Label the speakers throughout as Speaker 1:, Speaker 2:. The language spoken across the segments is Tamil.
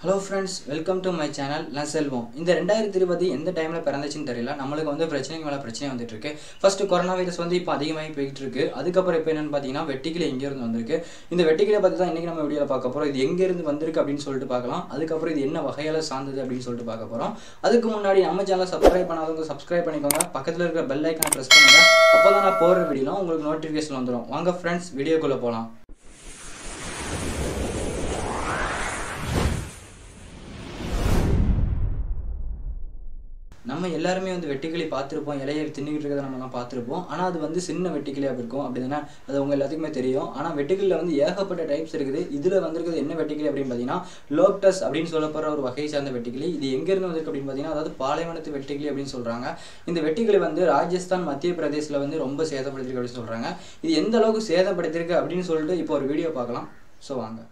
Speaker 1: hello friends welcome to my channel நான் செல்வம் இந்த ரெண்டாயிரத்தி இருபது எந்த டைமில் பிறந்துச்சுன்னு தெரியல நம்மளுக்கு வந்து பிரச்சனைக்கு மேலே பிரச்சனை வந்துட்டு இருக்கு ஃபர்ஸ்ட் கொரோனா வைரஸ் வந்து இப்போ அதிகமாகி போயிட்டு இருக்கு அதுக்கப்புறம் இப்போ என்னன்னு பார்த்தீங்கன்னா வெட்டிக்கிளை எங்கேருந்து வந்திருக்கு இந்த வெட்டிக்கிளை பற்றி தான் இன்றைக்கி நம்ம வீடியோவில் பார்க்க போகிறோம் இது எங்கேருந்து வந்திருக்கு அப்படின்னு சொல்லிட்டு பார்க்கலாம் அதுக்கப்புறம் இது என்ன வகையால் சார்ந்தது அப்படின்னு சொல்லிட்டு பார்க்க போகிறோம் அதுக்கு முன்னாடி நம்ம சேனலை சப்ஸ்கிரைப் பண்ணாதவங்க சப்ஸ்கிரைப் பண்ணிக்கோங்க பக்கத்தில் இருக்கிற பெல் ஐக்கனை ப்ரெஸ் பண்ணுங்க அப்போ தான் நான் போகிற வீடியோ உங்களுக்கு நோட்டிஃபிகேஷன் வந்துடும் வாங்க ஃப்ரெண்ட்ஸ் வீடியோக்குள்ளே போகலாம் நம்ம எல்லாருமே வந்து வெட்டிக்கிளி பார்த்துருப்போம் இலையை தின்னுக்கிட்டு இருக்கிறத நம்மலாம் பார்த்துருப்போம் ஆனால் அது வந்து சின்ன வெட்டிக்கிளியாக இருக்கும் அப்படி தானே அது உங்க எல்லாத்துக்குமே தெரியும் ஆனால் வெட்டிக்கிளியில் வந்து ஏகப்பட்ட டைப்ஸ் இருக்குது இதில் வந்திருக்கிறது என்ன வெட்டிக்கிளி அப்படின்னு பார்த்தீங்கன்னா லோக்டஸ் அப்படின்னு சொல்லப்படுற ஒரு வகையை சார்ந்த வெட்டிக்கிளி இது எங்கேருந்து வந்திருக்கு அப்படின்னு பார்த்தீங்கன்னா அதாவது பாலைவனத்து வெட்டிக்கிளி அப்படின்னு சொல்கிறாங்க இந்த வெட்டிக்கிளி வந்து ராஜஸ்தான் மத்திய பிரதேசில் வந்து ரொம்ப சேதப்படுத்திருக்கு அப்படின்னு சொல்கிறாங்க இது எந்த அளவுக்கு சேதப்படுத்திருக்கு அப்படின்னு சொல்லிட்டு இப்போ ஒரு வீடியோ பார்க்கலாம் ஸோ வாங்க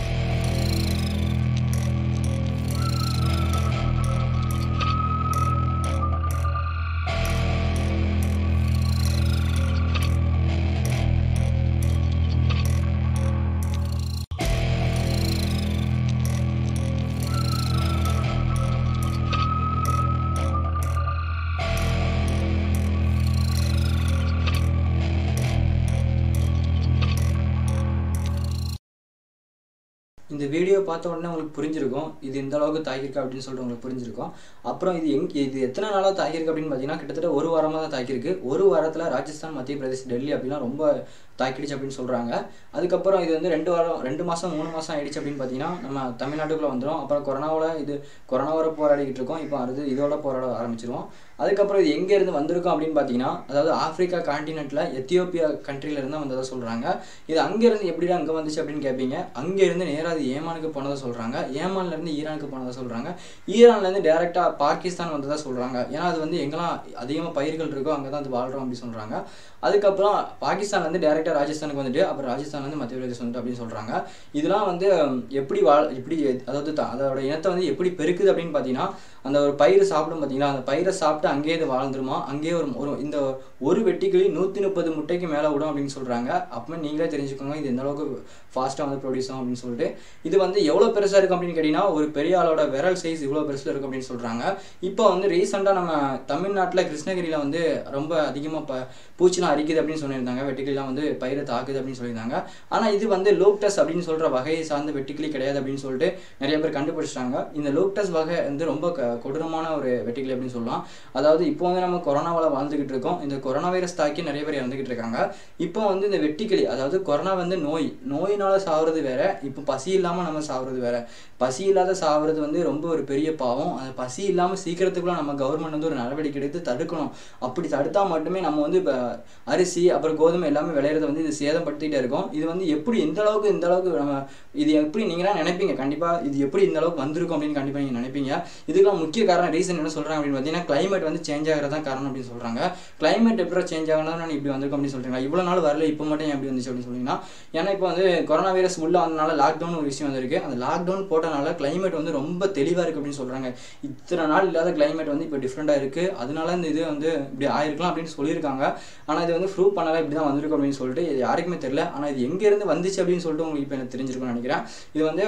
Speaker 1: இந்த வீடியோ பார்த்த உடனே உங்களுக்கு புரிஞ்சிருக்கும் இது இந்த அளவுக்கு தாக்கியிருக்கு அப்படின்னு சொல்லிட்டு உங்களுக்கு புரிஞ்சிருக்கும் அப்புறம் இது எங் இது எத்தனை நாளாக தாக்கியிருக்கு அப்படின்னு பார்த்தீங்கன்னா கிட்டத்தட்ட ஒரு வாரமாக தான் தாக்கியிருக்கு ஒரு வாரத்தில் ராஜஸ்தான் மத்திய பிரதேஷ் டெல்லி அப்படிலாம் ரொம்ப தாக்கிடுச்சு அப்படின்னு சொல்கிறாங்க அதுக்கப்புறம் இது வந்து ரெண்டு வாரம் ரெண்டு மாதம் மூணு மாதம் ஆயிடுச்சு அப்படின்னு பார்த்தீங்கன்னா நம்ம தமிழ்நாட்டுக்குள்ளே வந்துடும் அப்புறம் கொரோனாவில் இது கொரோனாவோட போராடிக்கிட்டு இருக்கோம் இப்போ அடுத்து இதோட போராட ஆரம்பிச்சிருவோம் அதுக்கப்புறம் இது எங்கேருந்து வந்திருக்கும் அப்படின்னு பார்த்தீங்கன்னா அதாவது ஆஃப்ரிக்கா காண்டினென்ட்டில் எத்தியோப்பியா கண்ட்ரிலேருந்து வந்ததாக சொல்கிறாங்க இது அங்கேருந்து எப்படி அங்கே வந்துச்சு அப்படின்னு கேட்பீங்க அங்கேருந்து நேராக அது ஏமானுக்கு போனதாக சொல்கிறாங்க ஏமான்லேருந்து ஈரானுக்கு போனதாக சொல்கிறாங்க ஈரான்லேருந்து டேரெக்டாக பாகிஸ்தான் வந்ததாக சொல்கிறாங்க ஏன்னா அது வந்து எங்கெல்லாம் அதிகமாக பயிர்கள் இருக்கோ அங்கே தான் அது வாழ்கிறோம் அப்படின்னு சொல்கிறாங்க அதுக்கப்புறம் பாகிஸ்தான்லேருந்து டேரெக்டாக ராஜஸ்தானுக்கு வந்துட்டு அப்புறம் ராஜஸ்தான்லேருந்து மத்திய பிரதேஷ் வந்துட்டு அப்படின்னு சொல்கிறாங்க இதெல்லாம் வந்து எப்படி வாழ் எப்படி அதாவது த- அதோட இனத்தை வந்து எப்படி பெருக்குது அப்படின்னு பார்த்தீங்கன்னா அந்த ஒரு பயிர் சாப்பிடும் பார்த்தீங்களா அந்த பயிரை சாப்பிட்டு அங்கேயே இது வாழ்ந்துருமா அங்கேயே ஒரு ஒரு இந்த ஒரு வெட்டிக்கிளி நூற்றி முப்பது முட்டைக்கு மேலே விடும் அப்படின்னு சொல்கிறாங்க அப்போ நீங்களே தெரிஞ்சுக்கோங்க இது எந்த அளவுக்கு ஃபாஸ்ட்டாக வந்து ப்ரொடியூஸ் ஆகும் அப்படின்னு சொல்லிட்டு இது வந்து எவ்வளோ பெருசாக இருக்கும் அப்படின்னு கேட்டிங்கன்னா ஒரு பெரிய ஆளோட விரல் சைஸ் இவ்வளோ பெருசில் இருக்கும் அப்படின்னு சொல்கிறாங்க இப்போ வந்து ரீசெண்டாக நம்ம தமிழ்நாட்டில் கிருஷ்ணகிரியில் வந்து ரொம்ப அதிகமாக ப பூச்சிலாம் அரிக்குது அப்படின்னு சொல்லியிருந்தாங்க வெட்டுக்கிளிலாம் வந்து பயிரை தாக்குது அப்படின்னு சொல்லியிருந்தாங்க ஆனால் இது வந்து லோக்டஸ் அப்படின்னு சொல்கிற வகையை சார்ந்த வெட்டுக்கிளி கிடையாது அப்படின்னு சொல்லிட்டு நிறைய பேர் கண்டுபிடிச்சிட்டாங்க இந்த லோக்டஸ் வகை வந்து ரொம்ப க கொடூரமான ஒரு வெட்டுக்கிளி அப்படின்னு சொல்லலாம் அதாவது இப்போ வந்து நம்ம கொரோனாவால் வாழ்ந்துகிட்டு இருக்கோம் இந்த கொரோனா வைரஸ் தாக்கி நிறைய பேர் இறந்துகிட்டு இருக்காங்க இப்போ வந்து இந்த வெட்டிக்கிளி அதாவது கொரோனா வந்து நோய் நோயினால சாவறது வேற இப்போ பசி இல்லாமல் நம்ம சாவறது வேற பசி இல்லாத சாவறது வந்து ரொம்ப ஒரு பெரிய பாவம் அந்த பசி இல்லாமல் சீக்கிரத்துக்குள்ள நம்ம கவர்மெண்ட் வந்து ஒரு நடவடிக்கை எடுத்து தடுக்கணும் அப்படி தடுத்தா மட்டுமே நம்ம வந்து இப்போ அரிசி அப்புறம் கோதுமை எல்லாமே விளையிறத வந்து இது சேதப்படுத்திட்டே இருக்கும் இது வந்து எப்படி எந்த அளவுக்கு இந்த அளவுக்கு நம்ம இது எப்படி நீங்களாம் நினைப்பீங்க கண்டிப்பாக இது எப்படி இந்த அளவுக்கு வந்திருக்கும் அப்படின்னு கண்டிப்பாக நீங்கள் நினைப்பீங்க இதுக்கெல்லாம் முக்கிய காரணம் ரீசன் என்ன சொல்கிறாங்க அப்படின்னு பார்த்தீங்கன்னா climate வந்து சேஞ்ச் ஆகிறதா காரணம் அப்படின்னு சொல்கிறாங்க climate எப்படி சேஞ்ச் ஆகணும் இப்படி வந்திருக்கும் அப்படின்னு சொல்கிறீங்க இவ்வளோ நாள் வரல இப்போ மட்டும் ஏன் எப்படி வந்துச்சு அப்படின்னு சொன்னீங்கன்னா ஏன்னா இப்போ வந்து கொரோனா வைரஸ் உள்ள வந்தனால லாக்டவுன் ஒரு விஷயம் வந்திருக்கு அந்த லாக்டவுன் போட்டனால climate வந்து ரொம்ப தெளிவாக இருக்குது அப்படின்னு சொல்கிறாங்க இத்தனை நாள் இல்லாத climate வந்து இப்போ டிஃப்ரெண்ட்டாக இருக்குது அதனால இந்த இது வந்து இப்படி ஆயிருக்கலாம் அப்படின்னு சொல்லியிருக்காங்க ஆனால் இது வந்து ப்ரூவ் பண்ணல இப்படி தான் வந்திருக்கும் அப்படின்னு சொல்லிட்டு இது யாருக்குமே தெரியல ஆனால் இது எங்கேருந்து வந்துச்சு அப்படின்னு சொல்லிட்டு உங்களுக்கு இப்போ எனக்கு தெரிஞ்சிருக்கும்னு நினைக்கிறேன் இது வந்து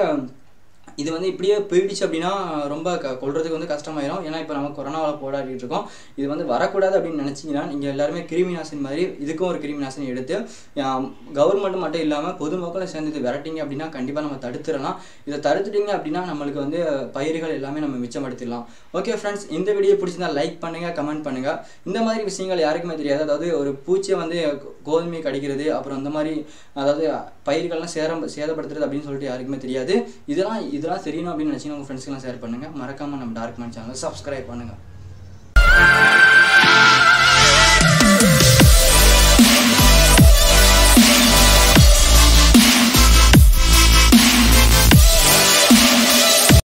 Speaker 1: இது வந்து இப்படியே போயிடுச்சு அப்படின்னா ரொம்ப க கொள்றதுக்கு வந்து கஷ்டமாயிரும் ஏன்னா இப்போ நம்ம கொரோனாவில் போராடிட்டு இருக்கோம் இது வந்து வரக்கூடாது அப்படின்னு நினச்சிங்கன்னா நீங்கள் எல்லாருமே கிருமி நாசினி மாதிரி இதுக்கும் ஒரு கிருமி நாசினி எடுத்து கவர்மெண்ட் மட்டும் இல்லாமல் பொதுமக்களும் சேர்ந்து இது விரட்டிங்க அப்படின்னா கண்டிப்பாக நம்ம தடுத்துடலாம் இதை தடுத்துட்டீங்க அப்படின்னா நம்மளுக்கு வந்து பயிர்கள் எல்லாமே நம்ம மிச்சப்படுத்திடலாம் ஓகே ஃப்ரெண்ட்ஸ் இந்த வீடியோ பிடிச்சிருந்தா லைக் பண்ணுங்கள் கமெண்ட் பண்ணுங்கள் இந்த மாதிரி விஷயங்கள் யாருக்குமே தெரியாது அதாவது ஒரு பூச்சியை வந்து கோதுமை கடிக்கிறது அப்புறம் இந்த மாதிரி அதாவது பயிர்கள்லாம் சேரம் சேதப்படுத்துறது அப்படின்னு சொல்லிட்டு யாருக்குமே தெரியாது இதெல்லாம் இதெல்லாம் தெரியணும் அப்படின்னு நினச்சிங்கன்னா உங்கள் ஃப்ரெண்ட்ஸ்க்கெல்லாம் ஷேர் பண்ணுங்கள் மறக்காமல் நம்ம டார்க் மேன் சேனலை சப்ஸ்கிரைப் பண்ணுங்கள்